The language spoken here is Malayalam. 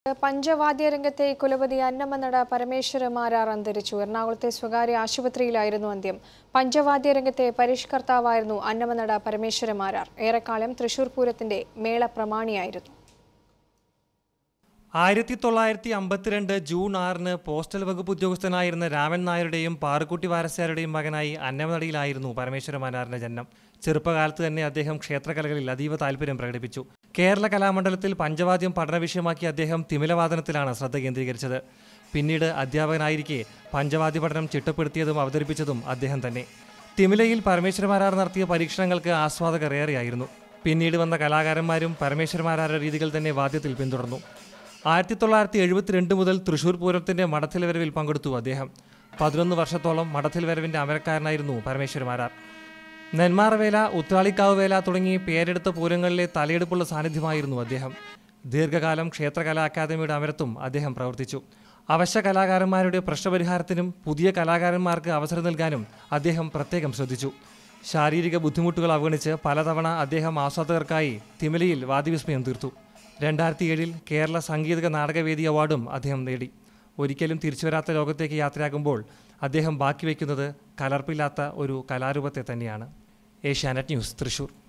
പഞ്ചവാദ്യരംഗത്തെ കുലപതി അന്നമനട പരമേശ്വര മാരാർ അന്തരിച്ചു എറണാകുളത്തെ സ്വകാര്യ ആശുപത്രിയിലായിരുന്നു അന്ത്യം പഞ്ചവാദ്യരംഗത്തെ പരിഷ്കർത്താവായിരുന്നു അന്നമനട പരമേശ്വര മാരാർ ഏറെക്കാലം തൃശൂർ പൂരത്തിന്റെ മേള പ്രമാണിയായിരുന്നു ആയിരത്തി തൊള്ളായിരത്തി അമ്പത്തിരണ്ട് ജൂൺ ആറിന് പോസ്റ്റൽ വകുപ്പ് ഉദ്യോഗസ്ഥനായിരുന്ന രാമൻ നായരുടെയും പാറുക്കുട്ടി വാരസ്യാരുടെയും മകനായി അന്നമനടിയിലായിരുന്നു പരമേശ്വര മാനാറിന്റെ ജനനം ചെറുപ്പകാലത്ത് തന്നെ അദ്ദേഹം ക്ഷേത്രകലകളിൽ അതീവ താല്പര്യം പ്രകടിപ്പിച്ചു കേരള കലാമണ്ഡലത്തിൽ പഞ്ചവാദ്യം പഠന വിഷയമാക്കി അദ്ദേഹം തിമിലവാദനത്തിലാണ് ശ്രദ്ധ കേന്ദ്രീകരിച്ചത് പിന്നീട് അധ്യാപകനായിരിക്കെ പഞ്ചവാദ്യ പഠനം ചിട്ടപ്പെടുത്തിയതും അവതരിപ്പിച്ചതും അദ്ദേഹം തന്നെ തിമിലയിൽ പരമേശ്വരമാരാർ നടത്തിയ പരീക്ഷണങ്ങൾക്ക് ആസ്വാദകർ ഏറെയായിരുന്നു പിന്നീട് വന്ന കലാകാരന്മാരും പരമേശ്വരമാരാരുടെ രീതികൾ തന്നെ വാദ്യത്തിൽ പിന്തുടർന്നു ആയിരത്തി തൊള്ളായിരത്തി എഴുപത്തിരണ്ട് മുതൽ തൃശൂർ പൂരത്തിന്റെ മഠത്തിൽ വരവിൽ പങ്കെടുത്തു അദ്ദേഹം പതിനൊന്ന് വർഷത്തോളം മഠത്തിൽ വരവിന്റെ അമരക്കാരനായിരുന്നു പരമേശ്വരമാരാർ നെന്മാറവേല ഉത്രാളിക്കാവ് വേല തുടങ്ങി പേരെടുത്ത പൂരങ്ങളിലെ തലയെടുപ്പുള്ള സാന്നിധ്യമായിരുന്നു അദ്ദേഹം ദീർഘകാലം ക്ഷേത്രകലാ അക്കാദമിയുടെ അമരത്തും അദ്ദേഹം പ്രവർത്തിച്ചു അവശ്യ കലാകാരന്മാരുടെ പ്രശ്നപരിഹാരത്തിനും പുതിയ കലാകാരന്മാർക്ക് അവസരം നൽകാനും അദ്ദേഹം പ്രത്യേകം ശ്രദ്ധിച്ചു ശാരീരിക ബുദ്ധിമുട്ടുകൾ അവഗണിച്ച് പലതവണ അദ്ദേഹം ആസ്വാദകർക്കായി തിമിലയിൽ വാദ്യവിസ്മയം തീർത്തു രണ്ടായിരത്തി ഏഴിൽ കേരള സംഗീതക നാടകവേദി അവാർഡും അദ്ദേഹം നേടി ഒരിക്കലും തിരിച്ചുവരാത്ത ലോകത്തേക്ക് യാത്രയാകുമ്പോൾ അദ്ദേഹം ബാക്കി വയ്ക്കുന്നത് കലർപ്പില്ലാത്ത ഒരു കലാരൂപത്തെ തന്നെയാണ് ഏഷ്യാനെറ്റ് ന്യൂസ് തൃശൂർ